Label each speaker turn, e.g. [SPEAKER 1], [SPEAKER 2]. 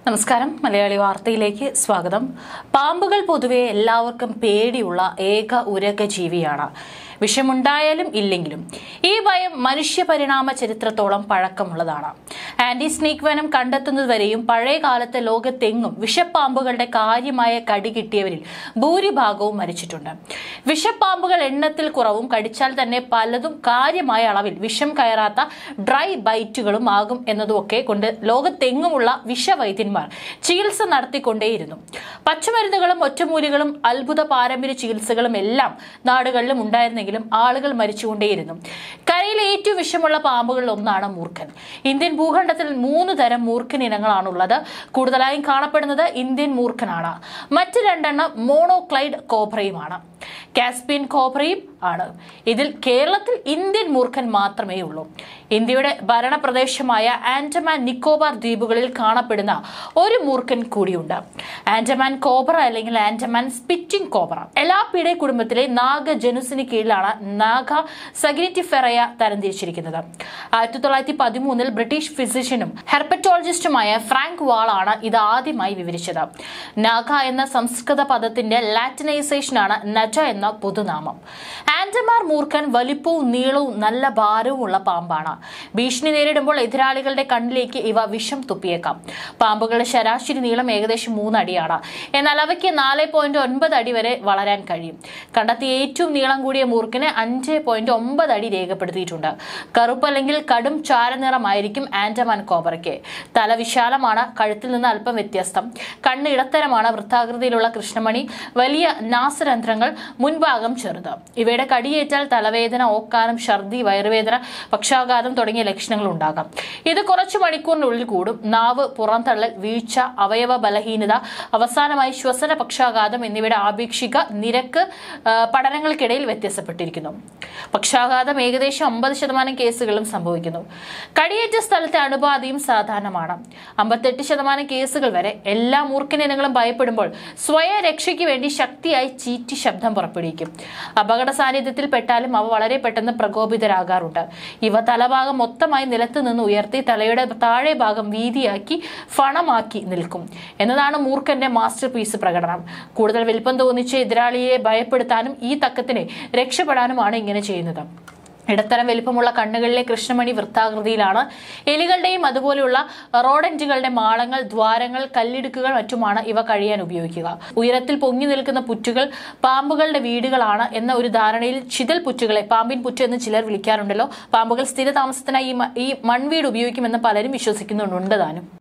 [SPEAKER 1] നമസ്കാരം മലയാളി വാർത്തയിലേക്ക് സ്വാഗതം പാമ്പുകൾ പൊതുവെ എല്ലാവർക്കും പേടിയുള്ള ഏക ഉരക ജീവിയാണ് വിഷമുണ്ടായാലും ഇല്ലെങ്കിലും ഈ ഭയം മനുഷ്യ പരിണാമ ചരിത്രത്തോളം പഴക്കമുള്ളതാണ് ആന്റി സ്നേക്ക് വനം കണ്ടെത്തുന്നതുവരെയും പഴയ കാലത്ത് ലോകത്തെങ്ങും വിഷപ്പാമ്പുകളുടെ കാര്യമായ കടി കിട്ടിയവരിൽ ഭൂരിഭാഗവും മരിച്ചിട്ടുണ്ട് വിഷപ്പാമ്പുകൾ എണ്ണത്തിൽ കുറവും കടിച്ചാൽ തന്നെ പലതും കാര്യമായ അളവിൽ വിഷം കയറാത്ത ഡ്രൈ ബൈറ്റുകളും ആകും എന്നതുമൊക്കെ കൊണ്ട് ലോകത്തെങ്ങുമുള്ള വിഷവൈദ്യന്മാർ ചികിത്സ നടത്തിക്കൊണ്ടേയിരുന്നു പച്ചമരുന്നുകളും ഒറ്റമൂലികളും അത്ഭുത പാരമ്പര്യ ചികിത്സകളും എല്ലാം നാടുകളിലും ഉണ്ടായിരുന്നെങ്കിലും ആളുകൾ മരിച്ചുകൊണ്ടേയിരുന്നു കരയിലെ ഏറ്റവും വിഷമുള്ള പാമ്പുകളിൽ ഒന്നാണ് മൂർഖൻ ഇന്ത്യൻ ഭൂഖണ്ഡത്തിൽ മൂന്ന് തരം മൂർഖൻ ഇനങ്ങളാണുള്ളത് കൂടുതലായും കാണപ്പെടുന്നത് ഇന്ത്യൻ മൂർഖനാണ് മറ്റ് രണ്ടെണ്ണം മോണോക്ലൈഡ് കോബ്രയുമാണ് കാസ്പിയൻ കോബ്രയും ആണ് ഇതിൽ കേരളത്തിൽ ഇന്ത്യൻ മൂർഖൻ മാത്രമേ ഉള്ളൂ ഇന്ത്യയുടെ ഭരണപ്രദേശമായ ആൻഡമാൻ നിക്കോബാർ ദ്വീപുകളിൽ കാണപ്പെടുന്ന ഒരു മൂർഖൻ കൂടിയുണ്ട് ആൻഡമാൻ കോബ്ര അല്ലെങ്കിൽ ആൻഡമാൻ സ്പിറ്റിംഗ് കോബ്ര എലാപ്പിയുടെ കുടുംബത്തിലെ നാഗ ജനുസിന് കീഴിലാണ് നാഗ സഗിനിറ്റിഫെറയ തരംതിരിച്ചിരിക്കുന്നത് ആയിരത്തി തൊള്ളായിരത്തി പതിമൂന്നിൽ ബ്രിട്ടീഷ് ഫിസിഷ്യനും ഹെർപ്പറ്റോളജിസ്റ്റുമായ ഫ്രാങ്ക് വാളാണ് ഇത് ആദ്യമായി വിവരിച്ചത് നാഗ എന്ന സംസ്കൃത പദത്തിന്റെ ലാറ്റിനൈസേഷനാണ് നജ എന്ന പൊതുനാമം ആൻഡമാർ മൂർഖൻ വലിപ്പവും നീളവും നല്ല ഭാരവും ഉള്ള പാമ്പാണ് ഭീഷണി നേരിടുമ്പോൾ എതിരാളികളുടെ കണ്ണിലേക്ക് ഇവ വിഷം തുപ്പിയേക്കാം പാമ്പുകളുടെ ശരാശരി നീളം ഏകദേശം മൂന്നടിയാണ് എന്നാൽ അവയ്ക്ക് നാല് പോയിന്റ് ഒൻപത് അടി വരെ വളരാൻ കഴിയും കണ്ടെത്തിയ ഏറ്റവും നീളം കൂടിയ മൂർഖന് അഞ്ച് പോയിന്റ് ഒമ്പത് അടി രേഖപ്പെടുത്തിയിട്ടുണ്ട് കറുപ്പ് അല്ലെങ്കിൽ കടും ചാരനിറമായിരിക്കും ആൻഡമാൻ കോബ്രയ്ക്ക് തല വിശാലമാണ് കഴുത്തിൽ നിന്ന് അല്പം വ്യത്യസ്തം കണ്ണ് ഇടത്തരമാണ് വൃത്താകൃതിയിലുള്ള കൃഷ്ണമണി വലിയ നാസരന്ധ്രങ്ങൾ മുൻഭാഗം ചെറുത് ഇവയുടെ കടിയേറ്റാൽ തലവേദന ഓക്കാനം ഛർദി വയറുവേദന പക്ഷാഘാതം തുടങ്ങിയ ലക്ഷണങ്ങൾ ഉണ്ടാകാം ഇത് കുറച്ചു മണിക്കൂറിനുള്ളിൽ കൂടും നാവ് പുറന്തള്ളൽ വീഴ്ച അവയവ ബലഹീനത അവസാനമായി ശ്വസന പക്ഷാഘാതം എന്നിവയുടെ ആപേക്ഷിക നിരക്ക് ആ, പഠനങ്ങൾക്കിടയിൽ വ്യത്യാസപ്പെട്ടിരിക്കുന്നു പക്ഷാഘാതം ഏകദേശം അമ്പത് ശതമാനം കേസുകളും സംഭവിക്കുന്നു കടിയേറ്റ സ്ഥലത്തെ അണുബാധയും സാധാരണമാണ് അമ്പത്തെട്ട് ശതമാനം കേസുകൾ വരെ എല്ലാ മൂർഖനിനങ്ങളും ഭയപ്പെടുമ്പോൾ സ്വയം രക്ഷയ്ക്ക് വേണ്ടി ശക്തിയായി ചീറ്റി ശബ്ദം പുറപ്പെടുവിക്കും അപകട സാന്നിധ്യത്തിൽ പെട്ടാലും അവ വളരെ പെട്ടെന്ന് പ്രകോപിതരാകാറുണ്ട് ഇവ തലഭാഗം മൊത്തമായി നിലത്ത് നിന്ന് ഉയർത്തി തലയുടെ താഴെ ഭാഗം വീതിയാക്കി ഫണമാക്കി നിൽക്കും എന്നതാണ് മൂർഖന്റെ മാസ്റ്റർ പീസ് പ്രകടനം കൂടുതൽ വലിപ്പം തോന്നിച്ച് എതിരാളിയെ ഭയപ്പെടുത്താനും ഈ തക്കത്തിന് രക്ഷപ്പെടാനുമാണ് ഇങ്ങനെ ചെയ്യുന്നത് ഇടത്തരം വലിപ്പമുള്ള കണ്ണുകളിലെ കൃഷ്ണമണി വൃത്താകൃതിയിലാണ് എലികളുടെയും അതുപോലെയുള്ള റോഡന്റുകളുടെ മാളങ്ങൾ ദ്വാരങ്ങൾ കല്ലിടുക്കുകൾ മറ്റുമാണ് ഇവ കഴിയാൻ ഉപയോഗിക്കുക ഉയരത്തിൽ പൊങ്ങി നിൽക്കുന്ന പുറ്റുകൾ പാമ്പുകളുടെ വീടുകളാണ് എന്ന ഒരു ധാരണയിൽ ചിതൽ പുറ്റുകളെ പാമ്പിൻ പുറ്റ് എന്ന് ചിലർ വിളിക്കാറുണ്ടല്ലോ പാമ്പുകൾ സ്ഥിര താമസത്തിനായി ഈ മ- ഈ മൺവീട് ഉപയോഗിക്കുമെന്ന് പലരും വിശ്വസിക്കുന്നുണ്ട് താനും